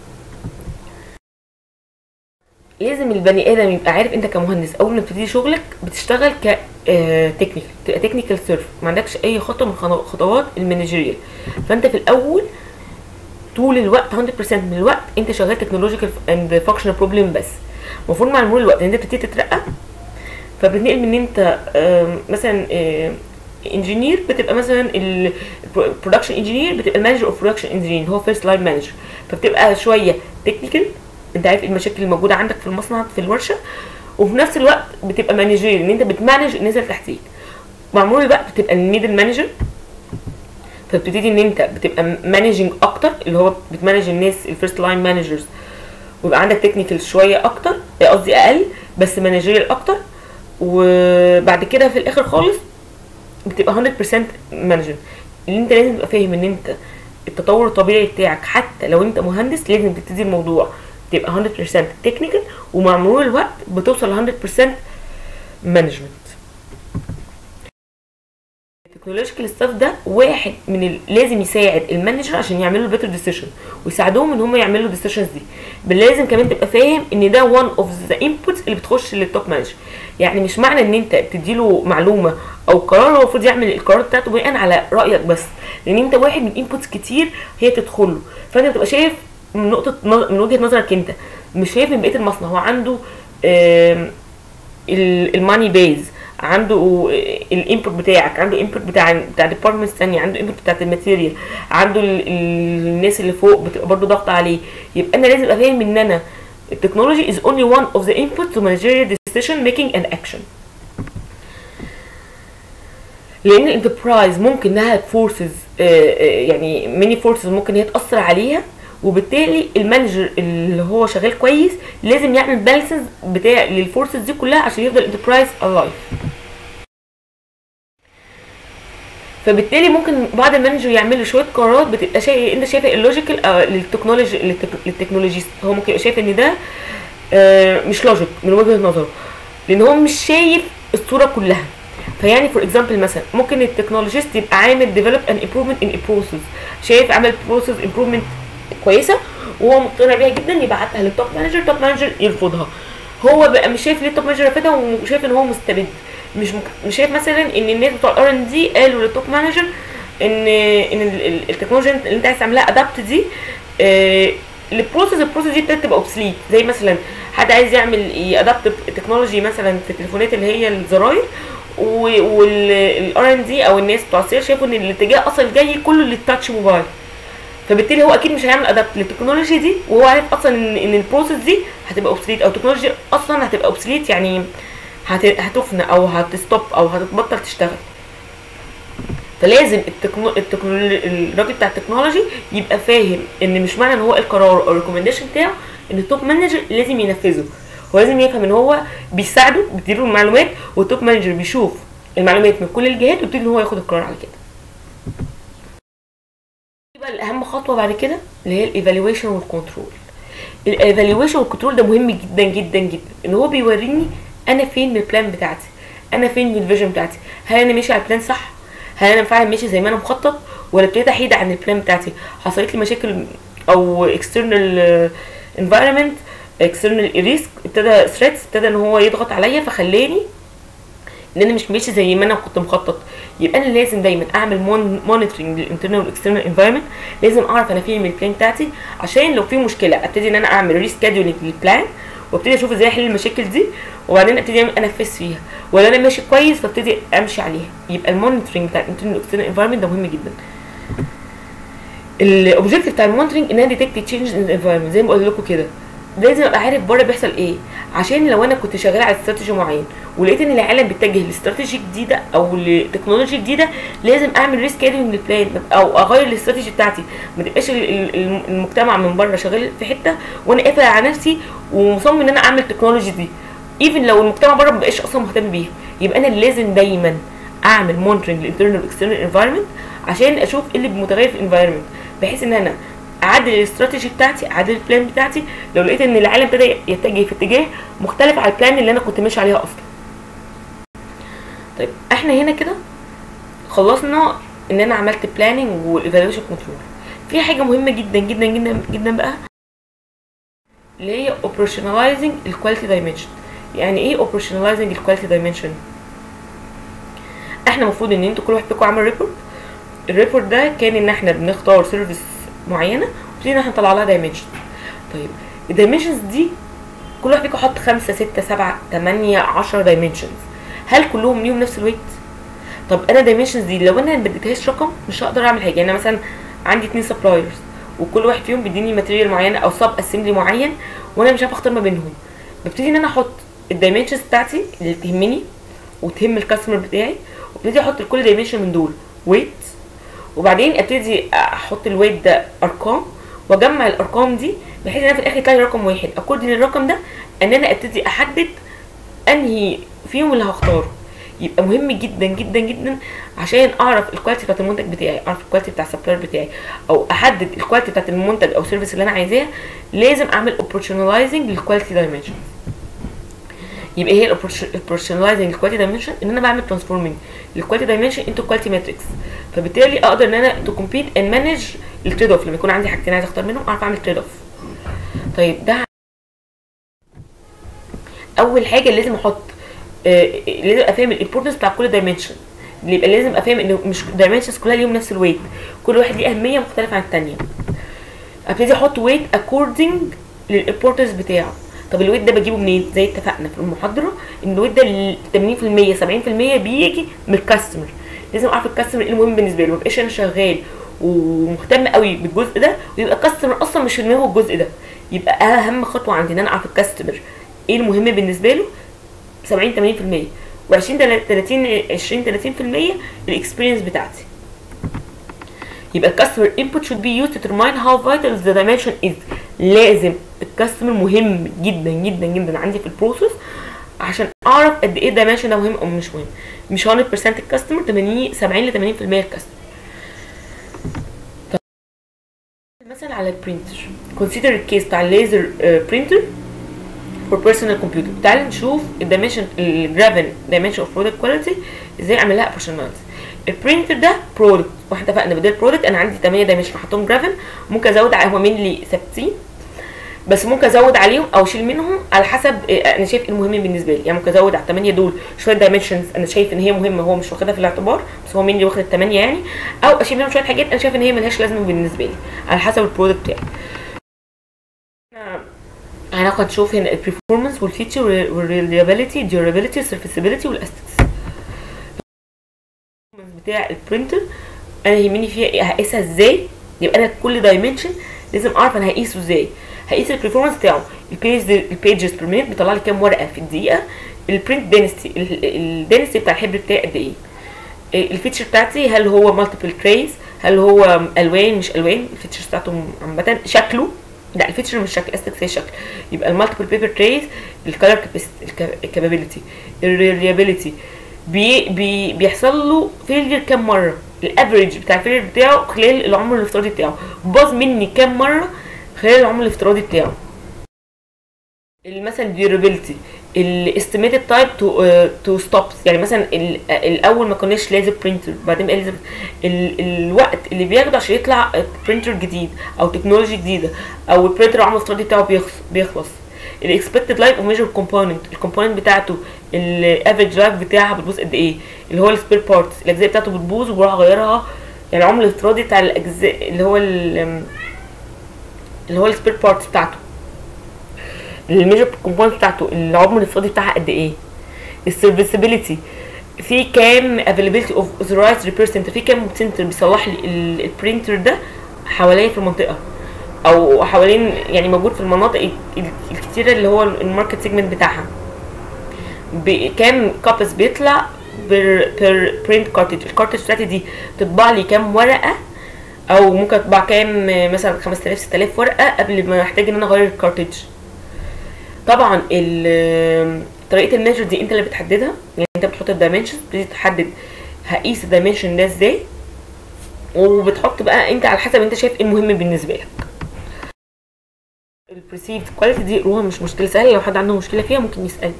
لازم البني ادم يبقى عارف انت كمهندس اول ما تبتدي شغلك بتشتغل ك تكنيكال تبقى تكنيكال سيرف ما عندكش اي خطوه من خطوات المانجيريال فانت في الاول طول الوقت 100% من الوقت انت شغال تكنولوجيكال اند فانكشنال بروبلم بس المفروض مع مرور الوقت ان انت بتبتدي تترقى فبتنقل من ان انت مثلا انجينير بتبقى مثلا البرودكشن انجينير بتبقى المانجر اوف برودكشن انجينير هو فيرست لاين مانجر فبتبقى شويه تكنيكال انت عارف المشاكل الموجوده عندك في المصنع في الورشه وفي نفس الوقت بتبقى مانجير ان انت بتمانج الناس اللي تحتيك مع مرور الوقت بتبقى الميدل مانجر فبتبتدي ان انت بتبقى مانجنج اكتر اللي هو بتمانج الناس الفيرست لاين مانجرز ويبقى عندك تكنيكال شويه اكتر قصدي اقل بس مانجيريال اكتر وبعد كده في الاخر خالص بتبقى 100% مانجر اللي انت لازم تبقى فاهم ان انت التطور الطبيعي بتاعك حتى لو انت مهندس لازم تبتدي الموضوع تبقى 100% تكنيكال ومع مرور الوقت بتوصل ل 100% مانجمنت التكنولوجيكال ستاف ده واحد من ال... لازم يساعد المانجر عشان يعملوا بيتر ديسيشن ويساعدوهم ان هم يعملوا الديسيشنز دي بل لازم كمان تبقى فاهم ان ده وان اوف ذا انبوتس اللي بتخش للتوب مانجر يعني مش معنى ان انت بتديله معلومه او قرار هو المفروض يعمل القرار بتاعته بناء على رايك بس لان انت واحد من انبوتس كتير هي تدخل له فانت بتبقى شايف من نقطه من وجهه نظرك انت مش شايف من بقيه المصنع هو عنده الماني بيز عنده الانبوت بتاعك عنده انبوت بتاع بتاع ديبارتمنتس ثانيه عنده انبوت بتاعت الماتيريال عنده ال... الناس اللي فوق بتبقى برضه ضغط عليه يبقى انا لازم ابقى فاهم ان انا التكنولوجي از اونلي وان اوف ذا انبوت تو managerial decision making and action لان الانتربرايز ممكن انها فورسز يعني ميني فورسز ممكن هي تاثر عليها وبالتالي المانجر اللي هو شغال كويس لازم يعمل بالانسز بتاع للفورسز دي كلها عشان يفضل الانتربرايز الايف فبالتالي ممكن بعض المانجر يعملوا شويه قرارات بتبقى شيء انت شايفها اللوجيكال آه للتكنولوجي للتكنولوجيست هو ممكن يبقى شايف ان ده آه مش لوجيك من وجهه نظره لان هو مش شايف الصوره كلها فيعني فور اكزامبل مثلا ممكن التكنولوجيست يبقى عامل ديفلوب ان امبروفمنت ان بروسيس شايف عمل بروسيس امبروفمنت كويسه وهو مقتنع بيها جدا يبعتها للتوب مانجر التوب مانجر يرفضها هو بقى مش شايف ليه التوب مانجر رفضها وشايف ان هو مستبد مش مك... مش شايف مثلا ان الناس بتوع الار ان دي قالوا للتوب مانجر ان ان التكنولوجيا اللي انت عايز تعملها ادابت دي آه البروسيس البروسيس دي ابتدت تبقى اوبسليت زي مثلا حد عايز يعمل يادابت تكنولوجي مثلا في التليفونات اللي هي الزراير والار ان دي او الناس بتوع السير شافوا ان الاتجاه اصلا جاي كله للتاتش موبايل فبالتالي هو اكيد مش هيعمل ادابت للتكنولوجي دي وهو عارف اصلا ان, إن البروسيس دي هتبقى اوبسليت او التكنولوجيا اصلا هتبقى اوبسليت يعني هت... هتفنى او هتستوب او هتبطل تشتغل فلازم التكنو... التكنو... الراجل بتاع التكنولوجي يبقى فاهم ان مش معنى ان هو القرار او الريكومنديشن بتاعه ان التوب مانجر لازم ينفذه هو لازم يفهم ان هو بيساعده بيديله المعلومات والتوب مانجر بيشوف المعلومات من كل الجهات ويبتدي ان هو ياخد القرار على كده يبقى الاهم خطوه بعد كده اللي هي الايفالويشن والكنترول الايفالويشن والكنترول ده مهم جدا جدا جدا ان هو بيوريني انا فين من البلان بتاعتي انا فين من الفيجن بتاعتي هل انا ماشي على البلان صح هل انا فعلا ماشي زي ما انا مخطط ولا ابتديت احيد عن البلان بتاعتي حصلت لي مشاكل او اكسترنال انفايرمنت اكسترنال ريسك ابتدى ثريتس ابتدى ان هو يضغط عليا فخلاني ان انا مش ماشي زي ما انا كنت مخطط يبقى انا لازم دايما اعمل مونيتورنج للانترنال والاكسترنال انفايرمنت لازم اعرف انا فين من البلان بتاعتي عشان لو في مشكله ابتدي ان انا اعمل ريسكادولينج للبلان وابتدي اشوف ازاي احل المشاكل دي وبعدين ابتدي انفذ فيها ولا انا ماشي كويس فابتدي امشي عليها يبقى المونيتورنج بتاع الانترنال والاكسترنال انفايرمنت ده مهم جدا الاوبجيكتيف بتاع المونيتورنج ان انا ديتكت تشينج ان الانفايرمنت زي ما بقول لكم كده لازم ابقى عارف بره بيحصل ايه عشان لو انا كنت شغاله على استراتيجي معين ولقيت ان العالم بيتجه لاستراتيجي جديده او لتكنولوجي جديده لازم اعمل ريسك ادنج للبلان او اغير الاستراتيجي بتاعتي ما تبقاش المجتمع من بره شغال في حته وانا قافل على نفسي ومصمم ان انا اعمل التكنولوجي دي ايفن لو المجتمع بره ما بقاش اصلا مهتم بيها يبقى انا لازم دايما اعمل مونترنج للانترنال والاكسترنال انفايرمنت عشان اشوف ايه اللي متغير في الانفايرمنت بحيث ان انا اعدل الاستراتيجي بتاعتي اعدل البلان بتاعتي لو لقيت ان العالم ابتدى يتجه في اتجاه مختلف على البلان اللي انا كنت ماشي عليها اصلا طيب احنا هنا كده خلصنا ان انا عملت بلاننج والايفالويشن كنترول في حاجه مهمه جدا جدا جدا جدا بقى اللي هي operationalizing الكواليتي دايمنشن يعني ايه operationalizing الكواليتي دايمنشن احنا المفروض ان انتوا كل واحد فيكم عمل ريبورت الريبورت ده كان ان احنا بنختار سيرفيس معينه وابتدينا احنا نطلع لها دايمنشن طيب الدايمنشنز دي كل واحد فيكم حط خمسة ستة سبعة تمانية عشرة دايمنشنز هل كلهم ليهم نفس الويت؟ طب انا دايمنشنز دي لو انا ما اديتهاش رقم مش هقدر اعمل حاجه يعني أنا مثلا عندي اتنين سبلايرز وكل واحد فيهم بيديني ماتيريال معينه او سب اسمبلي معين وانا مش عارفه اختار ما بينهم ببتدي ان انا احط الدايمنشنز بتاعتي اللي تهمني وتهم الكاستمر بتاعي وابتدي احط لكل دايمنشن من دول ويت وبعدين ابتدي احط الويت ده ارقام واجمع الارقام دي بحيث ان انا في الاخر يطلع لي رقم واحد اكوردين للرقم ده ان انا ابتدي احدد انهي فيهم اللي هختاره يبقى مهم جدا جدا جدا عشان اعرف الكواليتي بتاعت المنتج بتاعي اعرف الكواليتي بتاع السبلاير بتاعي او احدد الكواليتي بتاعت المنتج او السيرفيس اللي انا عايزاه لازم اعمل اوبورتشناليزنج للكواليتي دايمنشن يبقى هي الاوبورتشناليزنج للكواليتي دايمنشن ان انا بعمل ترانسفورمينج للكواليتي دايمنشن انتو كواليتي ماتريكس فبالتالي اقدر ان انا تو كومبيت اند مانج التريد اوف لما يكون عندي حاجتين عايز اختار منهم اعرف اعمل تريد اوف طيب ده اول حاجه لازم احط آه لازم ابقى فاهم الامبورتنس بتاع كل دايمنشن اللي يبقى لازم ابقى فاهم ان مش دايمنشنز كلها ليهم نفس الويت كل واحد ليه اهميه مختلفه عن الثانيه ابتدي احط ويت اكوردنج للامبورتنس بتاعه طب الويت ده بجيبه منين زي اتفقنا في المحاضره ان الويت ده 80% 70% بيجي من الكاستمر لازم اعرف الكاستمر ايه المهم بالنسبه له مبقاش انا شغال ومهتم قوي بالجزء ده ويبقى الكاستمر اصلا مش في دماغه الجزء ده يبقى اهم خطوه عندي ان انا اعرف الكاستمر ايه المهم بالنسبه له 70 80% و20 30 20 30% الاكسبيرينس بتاعتي يبقى الكاستمر انبوت should be used to determine how vital the dimension is لازم الكاستمر مهم جدا جدا جدا عندي في البروسيس عشان اعرف قد ايه الدايمنشن ده مهم او مش مهم مش 100% الكاستمر 80 70 ل 80% الكاستمر مثلا على البرينتر consider الكيس بتاع الليزر برينتر for personal computer تعال نشوف الدايمنشن الجرافن دايمنشن اوف برودكت كواليتي ازاي اعمل لها بيرسوناليز البرينتر ده برودكت واحنا اتفقنا بدل برودكت انا عندي 8 دايمنشن احطهم جرافن ممكن ازود هو مين اللي ثابتين بس ممكن ازود عليهم او اشيل منهم على حسب انا شايف المهم بالنسبه لي يعني ممكن ازود على الثمانيه دول شويه دايمنشنز انا شايف ان هي مهمه هو مش واخدها في الاعتبار بس هو مين اللي واخد الثمانيه يعني او اشيل منهم شويه حاجات انا شايف ان هي ملهاش لازمه بالنسبه لي على حسب البرودكت بتاعي هناخد نشوف هنا البرفورمانس والفيتشر والريليابيلتي ديورابيلتي والسيرفيسابيلتي والاستكس بتاع البرينتر انا يهمني فيها هقيسها ازاي يبقى انا كل دايمنشن لازم اعرف انا هقيسه ازاي هقيس البرفورمانس بتاعه البيج البيجز بير مينيت بيطلع لي كام ورقه في الدقيقه البرنت دينستي الدينستي بتاع الحبر بتاعي قد ايه الفيتشر بتاعتي هل هو مالتيبل تريز هل هو الوان مش الوان الفيتشرز بتاعته عامه شكله لا الفيتشر مش شكل استكس هي شكل يبقى المالتيبل بيبر تريز الكالر كابابيلتي الريليابيلتي بي بي بيحصل له فيلير كام مره الافريج بتاع الفيلير بتاعه خلال العمر الافتراضي بتاعه باظ مني كام مره خلال العمر الافتراضي بتاعه مثلا الديورابيلتي الاستيميتد تايب تو تو ستوبس يعني مثلا الاول ما كناش لازم برينتر بعدين بقى لازم الوقت اللي بياخده عشان يطلع برينتر جديد او تكنولوجي جديده او البرينتر العمر الافتراضي بتاعه بيخلص الاكسبكتد لايف اوف ميجر كومبوننت الكومبوننت بتاعته الافريج لايف بتاعها بتبوظ قد ايه اللي هو السبير بارتس الاجزاء بتاعته بتبوظ وبروح اغيرها يعني العمر الافتراضي بتاع الاجزاء اللي هو اللي هو السبير بارتس بتاعته الميجر كومبوننت بتاعته العمر الافتراضي بتاعها قد ايه السيرفيسابيلتي في كام افيلابيلتي اوف اوثرايزد ريبير سنتر في كام سنتر بيصلح لي البرينتر ده حواليا في المنطقه او حوالين يعني موجود في المناطق الكتيره اللي هو الماركت سيجمنت بتاعها بكام كابس بيطلع بير بير برنت كارتج الكارتج بتاعتي دي تطبع لي كام ورقه او ممكن اطبع كام مثلا 5000 6000 ورقه قبل ما احتاج ان انا اغير الكارتج طبعا طريقه الميجر دي انت اللي بتحددها يعني انت بتحط الدايمنشن بتبتدي تحدد هقيس الدايمنشن ده ازاي وبتحط بقى انت على حسب انت شايف ايه المهم بالنسبه لك البريسيفد كواليتي دي روها مش مشكله سهله لو حد عنده مشكله فيها ممكن يسالني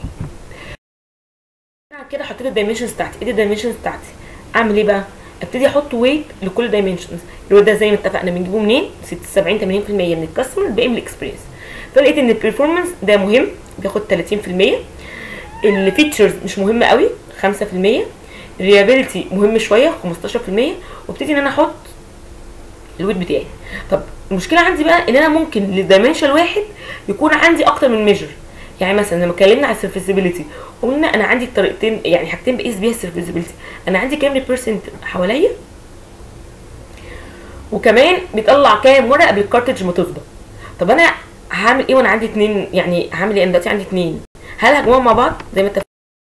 انا كده حطيت الدايمنشنز بتاعتي ايه الدايمنشنز بتاعتي اعمل ايه بقى ابتدي احط ويت لكل دايمنشنز اللي هو ده زي ما اتفقنا بنجيبه منين 60 70 80% من الكاستمر الباقي من الاكسبيرينس فلقيت ان البرفورمانس ده مهم بياخد 30% الفيتشرز مش مهمه قوي 5% الريابيلتي مهم شويه 15% وابتدي ان انا احط الويت بتاعي طب المشكله عندي بقى ان انا ممكن للدايمنشن واحد يكون عندي اكتر من ميجر يعني مثلا لما اتكلمنا على السيرفيسيبيليتي قلنا انا عندي طريقتين يعني حاجتين بقيس بيها السيرفيسيبيليتي انا عندي كام ريبرسنت حواليا وكمان بيطلع كام ورقه قبل الكارتج ما تفضى طب انا هعمل ايه وانا عندي اتنين يعني هعمل ايه انا دلوقتي عندي اتنين هل هجمعهم مع بعض زي ما اتفقنا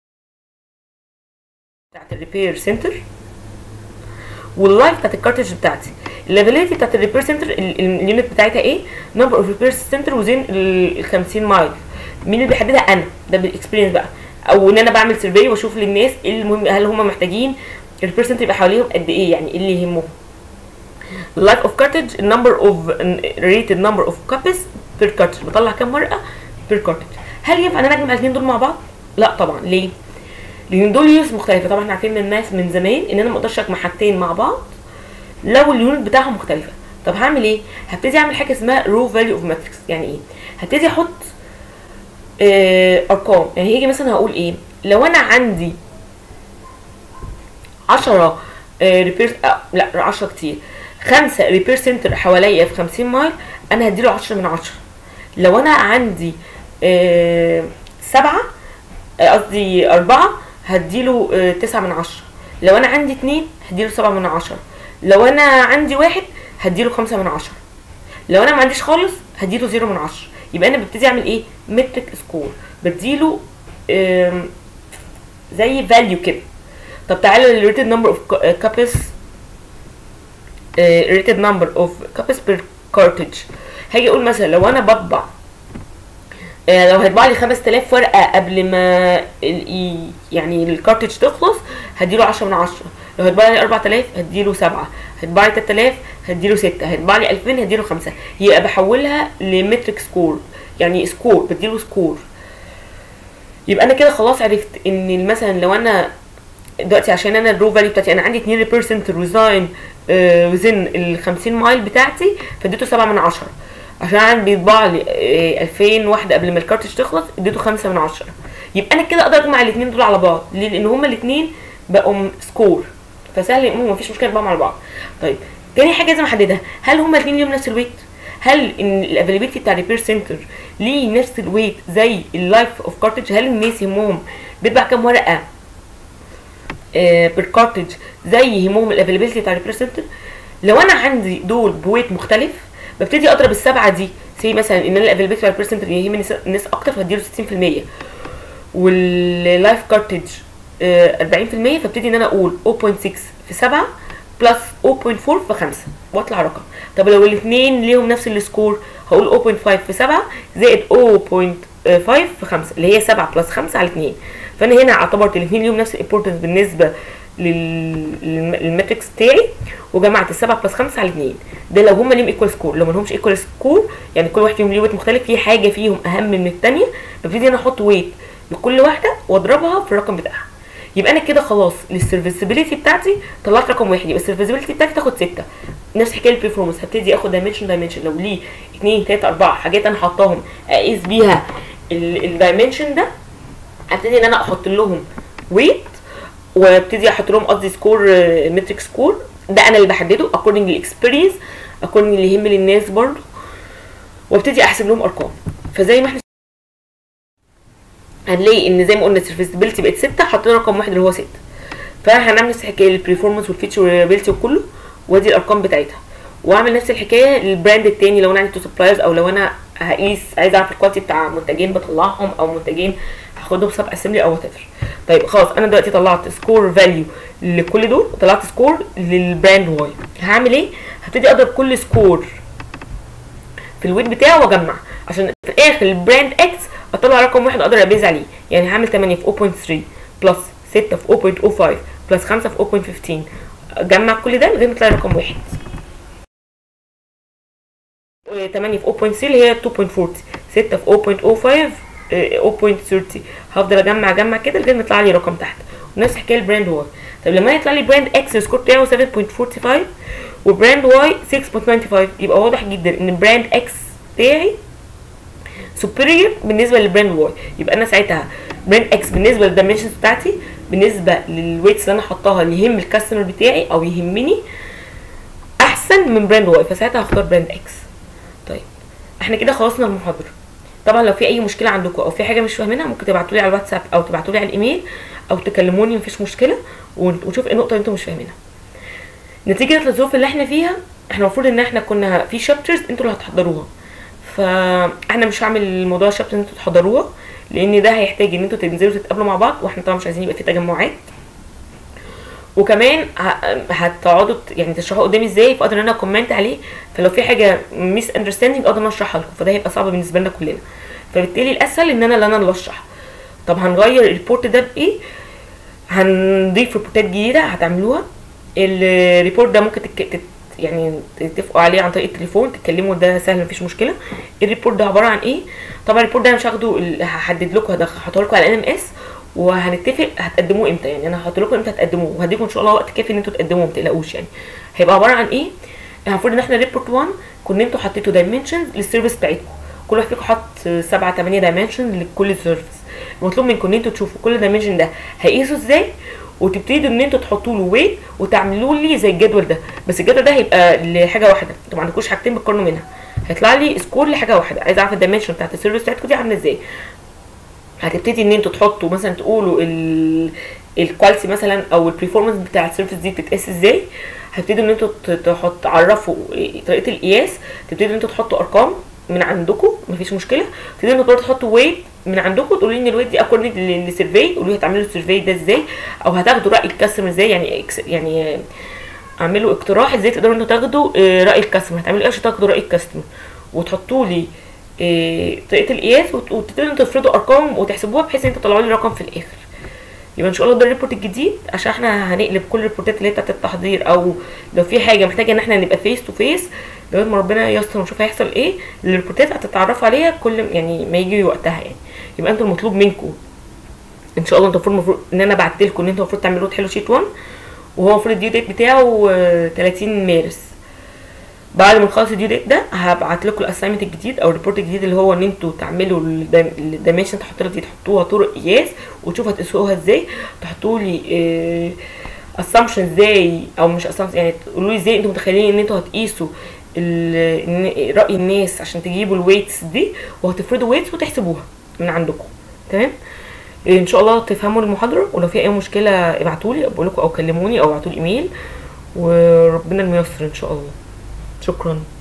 بتاعت الريبير سنتر واللايف بتاعت الكارتج بتاعتي الليفليتي بتاعت الريبير سنتر اليونت بتاعتها ايه نمبر اوف ريبير سنتر وزين ال 50 مايل مين اللي بيحددها انا ده بالاكسبيرينس بقى او ان انا بعمل سيرفي واشوف للناس ايه المهم هل هم محتاجين الريبير سنتر يبقى حواليهم قد ايه يعني ايه اللي يهمهم اللايف اوف كارتج النمبر اوف ريتد نمبر اوف كابس بير كارتج بطلع كام ورقه بير كارتج هل ينفع ان انا اجمع الاثنين دول مع بعض لا طبعا ليه لان دول يونتس مختلفه طبعا احنا عارفين من الناس من زمان ان انا ما اقدرش اجمع حاجتين مع بعض لو اليونت بتاعهم مختلفه طب هعمل ايه هبتدي اعمل حاجه اسمها رو فاليو اوف ماتريكس يعني ايه هبتدي احط آه ارقام يعني هيجي مثلا هقول ايه لو انا عندي 10 آه ريبير آه لا 10 كتير خمسة ريبير سنتر حواليا في 50 مايل انا هديله 10 من 10 لو انا عندي آه سبعة قصدي آه أربعة هديله آه تسعة من عشرة لو أنا عندي اتنين هديله سبعة من عشرة لو أنا عندي واحد هديله خمسة من عشرة لو أنا ما عنديش خالص هديله زيرو من عشرة يبقى أنا ببتدي أعمل إيه مترك سكور بديله زي فاليو كده طب تعالى للريتد نمبر اوف كابس ريتد نمبر اوف كابس بير كارتج هاجي اقول مثلا لو انا بطبع لو هيطبع لي 5000 ورقه قبل ما يعني الكارتج تخلص هديله 10 من 10 لو هيطبع لي 4000 هديله 7 هيطبع لي 3000 هديله 6 هيطبع لي 2000 هديله 5 يبقى بحولها لمترك سكور يعني سكور بديله سكور يبقى انا كده خلاص عرفت ان مثلا لو انا دلوقتي عشان انا الرو فاليو بتاعتي انا عندي 2 ريبرسنت ريزاين وزن ال 50 مايل بتاعتي فاديته 7 من 10 عشان انا بيطبع لي 2000 واحده قبل ما الكارتج تخلص اديته 5 من 10 يبقى انا كده اقدر اجمع الاثنين دول على بعض ليه لان هما الاثنين بقوا سكور فسهل يقوموا مفيش مشكله يطبعوا على بعض طيب تاني حاجه لازم احددها هل هما الاثنين ليهم نفس الويت هل ان الافيلابيلتي بتاع الريبير سنتر ليه نفس الويت زي اللايف اوف كارتج هل الناس يهمهم بيطبع كام ورقه بير كارتج زي يهمهم الافيلابيلتي بتاع الريبير سنتر لو انا عندي دول بويت مختلف ببتدي اضرب السبعه دي سي مثلا ان انا الافيلابيلتي بتاع الريبير سنتر يهمني الناس اكتر فهديله 60% واللايف كارتج 40% فابتدي ان انا اقول 0.6 في 7 بلس 0.4 في 5 واطلع رقم طب لو الاثنين ليهم نفس السكور هقول 0.5 في 7 زائد 0.5 في 5 اللي هي 7 بلس 5 على 2 فانا هنا اعتبرت الاثنين ليهم نفس الامبورتنس بالنسبه للماتريكس بتاعي وجمعت السبعة بلس خمسة على اتنين ده لو هما ليهم ايكوال سكور لو ملهمش ايكوال سكور يعني كل واحد فيهم ليه ويت مختلف في حاجه فيهم اهم من الثانيه ببتدي انا احط ويت لكل واحده واضربها في الرقم بتاعها يبقى انا كده خلاص للسيرفيسبيليتي بتاعتي طلعت رقم واحد يبقى السيرفيسبيليتي بتاعتي تاخد ستة نفس حكايه البرفورمانس هبتدي اخد دايمنشن دايمنشن لو ليه اتنين تلاته اربعه حاجات انا حطاهم اقيس بيها الدايمنشن ده ابتدي ان انا احط لهم ويت وابتدي احط لهم قصدي سكور متريك سكور ده انا اللي بحدده اكوردنج للاكسبيرينس اكوردنج اللي يهم للناس برضو وابتدي احسب لهم ارقام فزي ما احنا هنلاقي ان زي ما قلنا السيرفيسبيلتي بقت 6 حطينا رقم واحد اللي هو 6 فهنعمل نفس الحكايه للبرفورمانس والفيتشر والريلابيلتي وكله وادي الارقام بتاعتها واعمل نفس الحكايه للبراند التاني لو انا عندي تو سبلايرز او لو انا هقيس عايز اعرف الكواليتي بتاع منتجين بطلعهم او منتجين هاخدهم سب اسمبلي او وات طيب خلاص انا دلوقتي طلعت سكور فاليو لكل دول وطلعت سكور للبراند واي هعمل ايه هبتدي اضرب كل سكور في الويت بتاعه واجمع عشان في الاخر البراند اكس اطلع رقم واحد اقدر ابيز عليه يعني هعمل 8 في 0.3 بلس 6 في 0.05 بلس 5 في اجمع كل ده لغايه ما يطلع لي رقم واحد 8 في 0.3 اللي هي 2.40 6 في 0.05 آه، 0.30 هفضل اجمع اجمع كده لغايه ما يطلع لي رقم تحت ونفس الحكايه البراند واي طب لما يطلع لي براند اكس السكور بتاعه 7.45 وبراند واي 6.95 يبقى واضح جدا ان براند اكس بتاعي سوبيريور بالنسبه للبراند واي يبقى انا ساعتها براند اكس بالنسبه للدايمنشنز بتاعتي بالنسبه للويتس اللي انا حطاها اللي يهم الكاستمر بتاعي او يهمني احسن من براند واي فساعتها هختار براند اكس طيب احنا كده خلصنا المحاضره طبعا لو في اي مشكله عندكم او في حاجه مش فاهمينها ممكن تبعتوا لي على الواتساب او تبعتوا لي على الايميل او تكلموني مفيش مشكله ونشوف ايه النقطه اللي انتم مش فاهمينها نتيجه للظروف اللي احنا فيها احنا المفروض ان احنا كنا في شابترز انتوا اللي هتحضروها فاحنا مش هعمل موضوع الشابترز انتوا تحضروها لان ده هيحتاج ان انتوا تنزلوا تتقابلوا مع بعض واحنا طبعا مش عايزين يبقى في تجمعات وكمان ه- هتقعدوا ت- يعني تشرحوا قدامي ازاي فاقدر ان انا كومنت عليه فلو في حاجه ميس اندرستاندينج اقدر ان أنا اشرحها لكم فده هيبقى صعب بالنسبه لنا كلنا فبالتالي الاسهل ان انا اللي انا اللي اشرح طب هنغير الريبورت ده بايه هنضيف ريبورتات جديده هتعملوها الريبورت ده ممكن تك... تت... يعني تتفقوا عليه عن طريق التليفون تتكلموا ده سهل مفيش مشكله الريبورت ده عباره عن ايه طبعا الريبورت ده انا مش هاخده ال- هحدد لكم هحطه لكم على ان ام اس وهنتفق هتقدموه امتى يعني انا هحط لكم امتى هتقدموه وهديكم ان شاء الله وقت كافي ان انتوا تقدموه ما تقلقوش يعني هيبقى عباره عن ايه المفروض ان احنا ريبورت 1 كنا انتوا حطيتوا دايمنشنز للسيرفيس بتاعتكم كل واحد فيكم حط 7 8 دايمنشن لكل سيرفيس المطلوب منكم ان انتوا تشوفوا كل دايمنشن ده هيقيسه ازاي وتبتدوا ان انتوا تحطوا له ويت وتعملوا لي زي الجدول ده بس الجدول ده هيبقى لحاجه واحده انتوا ما عندكوش حاجتين بتقارنوا منها هيطلع لي سكور لحاجه واحده عايز اعرف الدايمنشن بتاعت السيرفيس بتاعتكم دي عامله ازاي هتبتدي ان انتوا تحطوا مثلا تقولوا ال الكواليتي مثلا او البرفورمانس بتاع السيرفيس دي بتتقاس ازاي هتبتدوا ان انتوا ت- تحط تعرفوا إيه طريقه القياس تبتدوا ان انتوا تحطوا ارقام من عندكم مفيش مشكله تبتدوا ان انتوا برضه تحطوا ويت من عندكم تقولوا لي ان الويت دي اكوردنج للسيرفي تقولوا لي هتعملوا السيرفي ده ازاي او هتاخدوا راي الكاستمر ازاي يعني إكس يعني اعملوا اقتراح ازاي تقدروا انتوا تاخدوا آه، راي الكاستمر هتعملوا ايه عشان تاخدوا راي الكاستمر وتحطوا لي آه، طريقه القياس وت- وتبتدوا انتوا تفرضوا ارقام وتحسبوها بحيث ان انتوا تطلعوا لي رقم في الاخر يبقى ان شاء الله ده الريبورت الجديد عشان احنا هنقلب كل الريبورتات اللي هي بتاعت التحضير او لو في حاجه محتاجه ان احنا نبقى فيس تو فيس لغايه ما ربنا ييسر ونشوف هيحصل ايه الريبورتات هتتعرفوا عليها كل يعني ما يجي وقتها يعني يبقى انتوا المطلوب منكم ان شاء الله انتوا المفروض المفروض ان انا بعت لكم ان انتوا المفروض تعملوا تحلوا شيت 1 وهو المفروض الديو ديت بتاعه آه، 30 مارس بعد ما نخلص الديو ديت ده هبعت لكم الاساينمنت الجديد او الريبورت الجديد اللي هو ان انتوا تعملوا الدايمنشن تحطوا دي تحطوها طرق قياس وتشوفوا هتقيسوها ازاي تحطوا لي اسامبشن ازاي او مش اسامبشن يعني تقولوا لي ازاي انتوا متخيلين ان انتوا هتقيسوا ال- إن- راي الناس عشان تجيبوا الويتس دي وهتفرضوا ويتس وتحسبوها من عندكم تمام ان شاء الله تفهموا المحاضره ولو في اي مشكله ابعتوا لي بقول لكم او كلموني او ابعتوا لي ايميل وربنا الميسر ان شاء الله شكرا